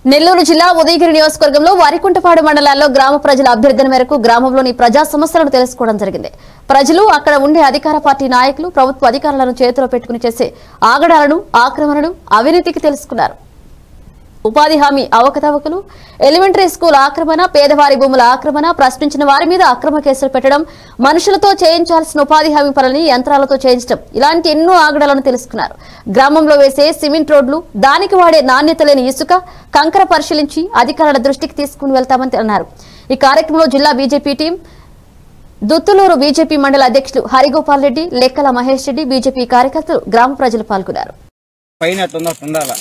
నెల్లూరు జిల్లా ఉదయగిరి నియోజకవర్గంలో వారికుంటపాడు మండలాల్లో గ్రామ ప్రజల అభ్యర్థన మేరకు గ్రామంలోని ప్రజా సమస్యలను తెలుసుకోవడం జరిగింది ప్రజలు అక్కడ ఉండే అధికార పార్టీ నాయకులు ప్రభుత్వ అధికారులను చేతిలో పెట్టుకుని చేసే ఆగడాలను ఆక్రమణలు అవినీతికి తెలుసుకున్నారు ఉపాధి హామీ అవకతవకలు ఎలిమెంటరీ స్కూల్ ఆక్రమణ పేదవారి భూముల ఆక్రమణ ప్రశ్నించిన వారి మీద అక్రమ కేసులు పెట్టడం మనుషులతో చేయించాల్సిన ఉపాధి హామీ పనులని యంత్రాలతో చేయించడం ఇలాంటి ఎన్నో ఆగడాలను తెలుసుకున్నారు గ్రామంలో వేసే సిమెంట్ రోడ్లు దానికి వాడే నాణ్యత లేని ఇసుక కంకర పరిశీలించి అధికారుల దృష్టికి తీసుకుని వెళ్తామని అన్నారు ఈ కార్యక్రమంలో జిల్లా బీజేపీ టీం దుత్తులూరు బీజేపీ మండల అధ్యక్షులు హరిగోపాల్ రెడ్డి లెక్కల మహేష్ రెడ్డి బీజేపీ కార్యకర్తలు గ్రామ ప్రజలు పాల్గొన్నారు పైన అట్టుందా ఉండాల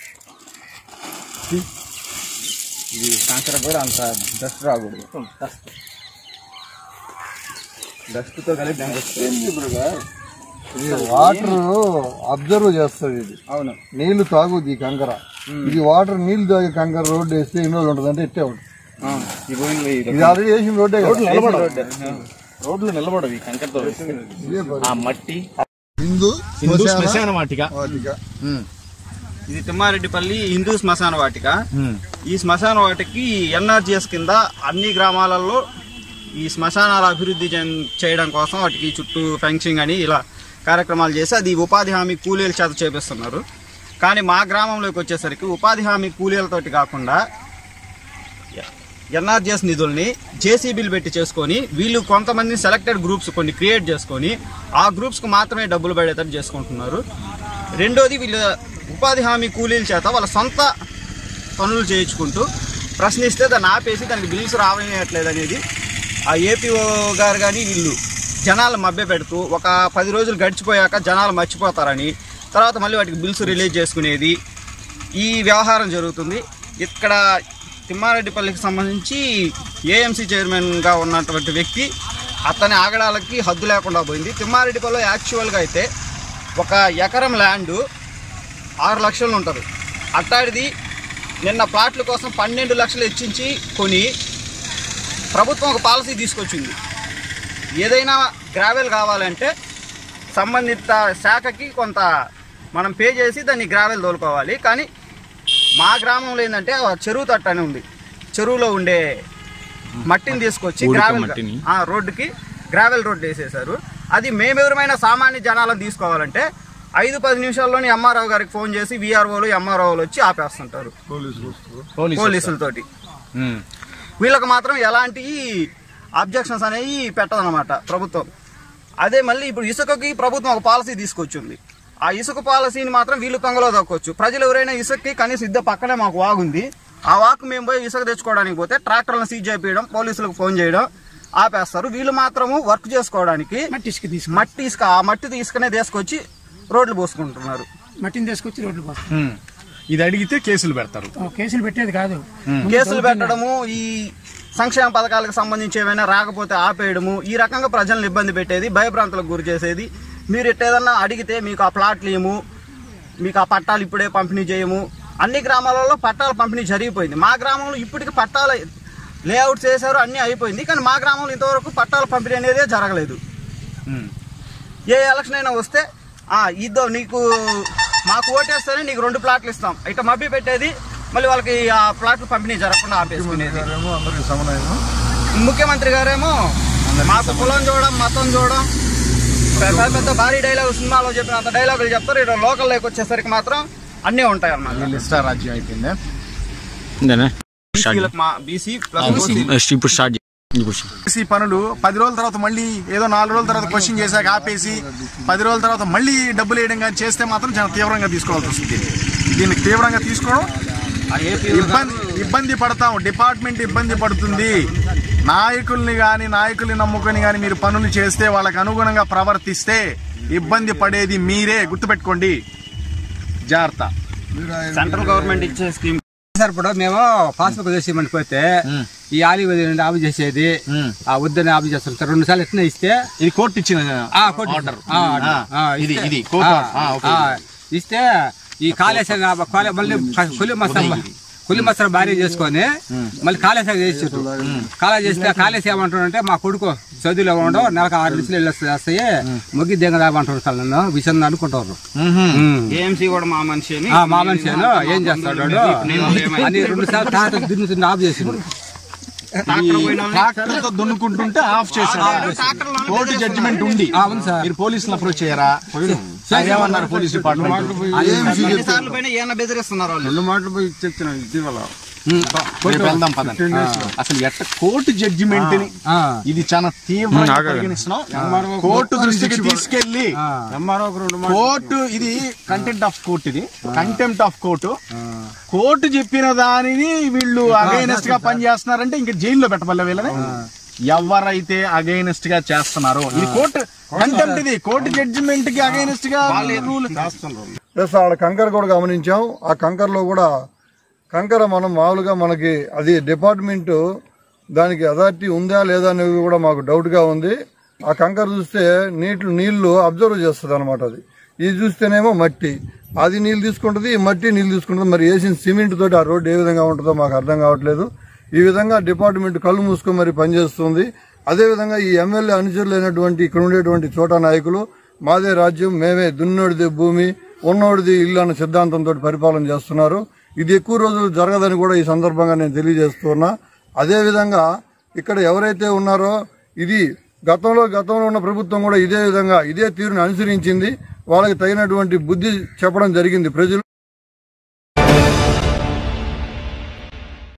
ఇది కాంకర కూడా అంత డస్ట్ రాకూడదు డస్ట్ డస్ట్తో కలిపి దానికి వస్తుంది ఇది వాటర్ అబ్జర్వ్ చేస్తుంది ఇది అవును నీళ్లు తాగుద్ది ఈ కంకర ఇది వాటర్ నీళ్లు తాగే కంకర రోడ్డు వేస్తే ఎన్ని రోజులు ఉంటుంది అంటే ఇట్టే ఉంటుంది ఆ, ఈ భూమిలో ఇది ఇది ఆల్రెడీ వేసిన రోడ్డే కదా. రోడ్డు. రోడ్లు నిలబడవు ఈ కంకరతో ఇదే పని. ఆ మట్టి హిందూ హిందూ శ్మశాన శ్మశాన వాటిక వాటిక. ఇది తిమ్మారెడ్డిపల్లి హిందూ శ్మశాన వాటిక ఈ శ్మశాన వాటికి ఎన్ఆర్జిఎస్ కింద అన్ని గ్రామాలలో ఈ శ్మశానాల అభివృద్ధి చెం- చేయడం కోసం వాటికి చుట్టూ ఫెన్సింగ్ అని ఇలా కార్యక్రమాలు చేసి అది ఉపాధి హామీ కూలీల చేత చేపిస్తున్నారు కానీ మా గ్రామంలోకి వచ్చేసరికి ఉపాధి హామీ కూలీలతోటి కాకుండా ఎన్ఆర్జిఎస్ నిధుల్ని జేసీబీలు పెట్టి చేసుకొని వీళ్ళు కొంతమంది సెలెక్టెడ్ గ్రూప్స్ కొన్ని క్రియేట్ చేసుకొని ఆ గ్రూప్స్కి మాత్రమే డబ్బులు పడేటట్టు చేసుకుంటున్నారు రెండోది వీళ్ళ ఉపాధి హామీ కూలీల చేత వాళ్ళ సొంత పనులు చేయించుకుంటూ ప్రశ్నిస్తే దాన్ని ఆపేసి దానికి బిల్స్ రావట్లేదు అనేది ఆ ఏపీఓ గారు కానీ వీళ్ళు జనాలు మభ్య పెడుతూ ఒక పది రోజులు గడిచిపోయాక జనాలు మర్చిపోతారని తర్వాత మళ్ళీ వాటికి బిల్స్ రిలీజ్ చేసుకునేది ఈ వ్యవహారం జరుగుతుంది ఇక్కడ తిమ్మారెడ్డిపల్లికి సంబంధించి ఏఎంసీ చైర్మన్గా ఉన్నటువంటి వ్యక్తి అతని ఆగడాలకి హద్దు లేకుండా పోయింది తిమ్మారెడ్డిపల్లిలో యాక్చువల్గా అయితే ఒక ఎకరం ల్యాండు ఆరు లక్షలు ఉంటుంది అట్టాడిది నిన్న ప్లాట్ల కోసం పన్నెండు లక్షలు హెచ్చించి కొని ప్రభుత్వం ఒక పాలసీ తీసుకొచ్చింది ఏదైనా గ్రావెల్ కావాలంటే సంబంధిత శాఖకి కొంత మనం పే చేసి దాన్ని గ్రావెల్ తోలుకోవాలి కానీ మా గ్రామంలో ఏంటంటే ఆ చెరువు తట్టు అని ఉంది చెరువులో ఉండే మట్టిని తీసుకొచ్చి ఊరిక గ్రావెల్ మట్టిని. ఆ రోడ్డుకి గ్రావెల్ రోడ్డు వేసేశారు అది మేమెవరమైన సామాన్య జనాలను తీసుకోవాలంటే ఐదు పది నిమిషాల్లోనే ఎంఆర్ఓ గారికి ఫోన్ చేసి విఆర్ఓలు ఎంఆర్ఓలు వచ్చి ఆపేస్తుంటారు పోలీసులు వస్తారు పోలీసులతోటి వీళ్ళకి మాత్రం ఎలాంటి అబ్జెక్షన్స్ అనేవి పెట్టదన్నమాట ప్రభుత్వం అదే మళ్ళీ ఇప్పుడు ఇసుకకి ప్రభుత్వం ఒక పాలసీ తీసుకొచ్చింది ఆ ఇసుక పాలసీని మాత్రం వీళ్ళు పొంగలో దక్కొచ్చు ప్రజలు ఎవరైనా ఇసుకకి కనీసం ఇద్దరు పక్కనే మాకు వాగుంది ఆ వాకు మేము పోయి ఇసుక తెచ్చుకోవడానికి పోతే ట్రాక్టర్లను సీజ్ చేపించడం పోలీసులకు ఫోన్ చేయడం ఆపేస్తారు వీళ్ళు మాత్రము వర్క్ చేసుకోవడానికి మట్టి ఇసుక తీసుకు మట్టి ఇసుక ఆ మట్టి తీసుకునే తీసుకొచ్చి రోడ్లు పోసుకుంటున్నారు మట్టిని తీసుకొచ్చి రోడ్లు పోస్తాం ఇది అడిగితే కేసులు పెడతారు ఓ, కేసులు పెట్టేది కాదు కేసులు పెట్టడము ఈ సంక్షేమ పథకాలకు సంబంధించి ఏమైనా రాకపోతే ఆపేయడము ఈ రకంగా ప్రజలను ఇబ్బంది పెట్టేది భయభ్రాంతులకు గురి చేసేది మీరు ఎట్టేదన్నా అడిగితే మీకు ఆ ప్లాట్లు ఏము మీకు ఆ పట్టాలు ఇప్పుడే పంపిణీ చేయము అన్ని గ్రామాలలో పట్టాల పంపిణీ జరిగిపోయింది మా గ్రామంలో ఇప్పటికి పట్టాల లేఅవుట్ చేశారు అన్నీ అయిపోయింది కానీ మా గ్రామంలో ఇంతవరకు పట్టాల పంపిణీ అనేదే జరగలేదు ఏ ఎలక్షన్ అయినా వస్తే ఆ ఇద్దో నీకు మాకు ఓటేస్తేనే నీకు రెండు ప్లాట్లు ఇస్తాం ఇట్లా మభ్య పెట్టేది మళ్ళీ వాళ్ళకి ఆ ప్లాట్లు పంపిణీ జరగకుండా ఆపేసుకునేది ఏమో అందరికి సమన్వయం ముఖ్యమంత్రి గారేమో మాకు కులం చూడడం మతం చూడడం పెద్ద పెద్ద భారీ డైలాగ్ సినిమాలో చెప్పినంత డైలాగులు చెప్తారు ఇక్కడ లోకల్ లోకి వచ్చేసరికి మాత్రం అన్నీ ఉంటాయి అన్నమాట వీళ్ళు ఇష్టా రాజ్యం అయిపోయిందా ఇంతేనా బీసీలకు మా బీసీ ప్లస్ ఇప్పుడు స్టార్ట్ ఇప్పుడు చేసి పనులు పది రోజుల తర్వాత మళ్ళీ ఏదో నాలుగు రోజుల తర్వాత క్వశ్చన్ చేశాక ఆపేసి పది రోజుల తర్వాత మళ్ళీ డబ్బులు వేయడం కానీ చేస్తే మాత్రం చాలా తీవ్రంగా తీసుకోవాల్సి వస్తుంది దీన్ని తీవ్రంగా తీసుకోవడం ఇబ్బంది ఇబ్బంది పడతాం డిపార్ట్మెంట్ ఇబ్బంది పడుతుంది నాయకుల్ని కానీ నాయకుల్ని నమ్ముకొని కానీ మీరు పనులు చేస్తే వాళ్ళకి అనుగుణంగా ప్రవర్తిస్తే ఇబ్బంది పడేది మీరే గుర్తుపెట్టుకోండి జాగ్రత్త సెంట్రల్ గవర్నమెంట్ ఇచ్చే స్కీమ్ సార్ ఇప్పుడు మేము పాస్బుక్ చేసి ఇవ్వమని పోతే ఈ ఆలి నుండి ఆపు చేసేది ఆ వద్దని ఆపు చేస్తారు సార్ రెండు సార్లు ఎట్లా ఇస్తే ఇది కోర్టు ఇచ్చిన ఆ, కొట్టు. ఆర్డర్ ఆ, ఆర్డర్. ఆ, ఇది ఇస్తే- ఇది కోర్టు ఆ, ఆర్డర్. ఆ, ఓకే. ఆ, ఇస్తే ఈ కాళేశ్వరం కాలే మళ్ళీ కొలి మొత్తం కులి మసర భార్య చేసుకొని మళ్ళీ కాలేజ్ చేసారు కాలేజ్ చేస్తే కాలేజ్ ఏమంటాడంటే మా కొడుకు చదువులో ఉండవు నెలకు ఆరు లక్షలు వెళ్ళి వస్తాయి మొగ్గి దిగ రామంటారు సార్ నన్ను విషయం అనుకుంటారు ఉమ్. ఏఎంసీ కూడా మా మనిషి అని ఆ, మా మనిషి ఏను, ఏం చేస్తాడు వాడు? అని రెండు సార్లు తాత దున్ని దున్ని ఆఫ్ చేసిండు ట్రాక్టర్ తో దున్నుకుంటుంటే ఆఫ్ చేశారు కోర్టు జడ్జిమెంట్ ఉంది అవును సార్. మీరు పోలీసులు అప్రోచ్ చేయరా ఏమన్నారు పోలీస్ డిపార్ట్మెంట్ సార్లు పైన ఏమైనా బెదిరిస్తున్నారు వాళ్ళు రెండు మాటలు పోయి చెప్తున్నా ఇటీవల రేపు వెళ్దాం పదండి అసలు ఎట్ట కోర్టు జడ్జిమెంట్ ని ఆ. ఇది చాలా తీవ్రంగా పరిగణిస్తున్నాం కోర్టు దృష్టికి తీసుకెళ్లి ఎంఆర్ఓ రెండు కోర్టు ఇది కంటెంట్ ఆఫ్ కోర్ట్ ఇది కంటెంప్ట్ ఆఫ్ కోర్టు కోర్టు చెప్పిన దానిని వీళ్ళు అగైనెస్ట్ గా పనిచేస్తున్నారంటే ఇంకా జైల్లో పెట్టబల్ల వీళ్ళని ఎవరైతే అగైనెస్ట్ గా చేస్తున్నారో ఇది కోర్టు కంటెంప్ట్ ఇది కోర్టు జడ్జిమెంట్ కి అగైనెస్ట్ గా రూల్ ప్లస్ ఆడ కంకర కూడా గమనించాం ఆ కంకరలో కూడా కంకర మనం మామూలుగా మనకి అది డిపార్ట్మెంట్ దానికి అథారిటీ ఉందా లేదా అనేది కూడా మాకు డౌట్ గా ఉంది ఆ కంకర చూస్తే నీళ్లు నీళ్లు అబ్జర్వ్ చేస్తుంది అనమాట అది ఇది చూస్తేనేమో మట్టి అది నీళ్ళు తీసుకుంటుంది ఈ మట్టి నీళ్ళు తీసుకుంటుంది మరి వేసిన సిమెంట్ తోటి ఆ రోడ్డు ఏ విధంగా ఉంటుందో మాకు అర్థం కావట్లేదు ఈ విధంగా డిపార్ట్మెంట్ కళ్ళు మూసుకొని మరి పనిచేస్తుంది అదేవిధంగా ఈ ఎమ్మెల్యే అనుచరులైనటువంటి ఇక్కడ ఉండేటువంటి చోటా నాయకులు మాదే రాజ్యం మేమే దున్నోడిది భూమి ఉన్నోడిది ఇల్లు అన్న సిద్ధాంతంతో పరిపాలన చేస్తున్నారు ఇది ఎక్కువ రోజులు జరగదని కూడా ఈ సందర్భంగా నేను తెలియజేస్తున్నా అదేవిధంగా ఇక్కడ ఎవరైతే ఉన్నారో ఇది గతంలో గతంలో ఉన్న ప్రభుత్వం కూడా ఇదే విధంగా ఇదే తీరును అనుసరించింది వాళ్ళకి తగినటువంటి బుద్ధి చెప్పడం జరిగింది ప్రజలు